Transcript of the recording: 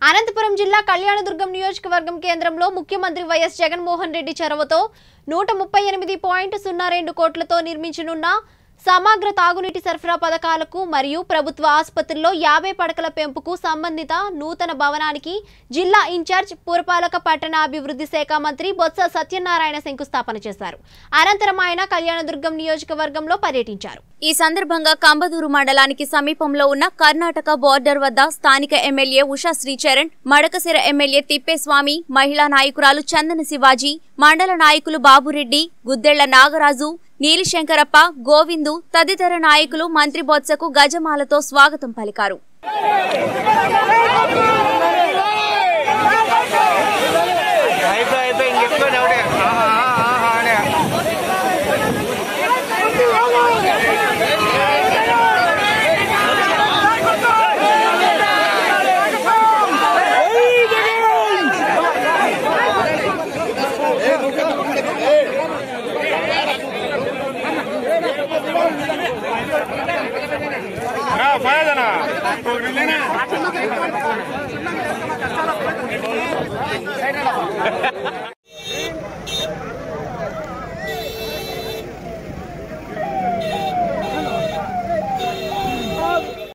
అనంతపురం జిల్లా కళ్యాణదుర్గం నియోజకవర్గం కేంద్రంలో ముఖ్యమంత్రి వైఎస్ జగన్మోహన్ రెడ్డి చొరవతో నూట ముప్పై ఎనిమిది పాయింట్ సున్నా రెండు కోట్లతో నిర్మించనున్న సమగ్ర తాగునీటి సరఫరా పథకాలకు మరియు ప్రభుత్వ ఆసుపత్రుల్లో యాభై పడకల పెంపుకు సంబంధిత నూతన భవనానికి జిల్లా ఇన్ఛార్జ్ పురపాలక పట్టణ అభివృద్ధి శాఖ మంత్రి బొత్స సత్యనారాయణ శంకుస్థాపన చేశారు అనంతరం ఆయన కళ్యాణదుర్గం నియోజకవర్గంలో పర్యటించారు ఈ సందర్భంగా కంబదూరు మండలానికి సమీపంలో ఉన్న కర్ణాటక బోర్డర్ వద్ద స్థానిక ఎమ్మెల్యే ఉషా శ్రీచరణ్ మడకసిర ఎమ్మెల్యే తిప్పేస్వామి మహిళా నాయకురాలు చందన శివాజీ మండల నాయకులు బాబురెడ్డి గుద్దెళ్ల నాగరాజు నీలిశంకరప్ప గోవిందు తదితర నాయకులు మంత్రి బొత్సకు గజమాలతో స్వాగతం పలికారు అయిపోయి అయిపోయి ఇంకెక్కువ డౌటే ఆహా ఆహా అనే ఫైదనా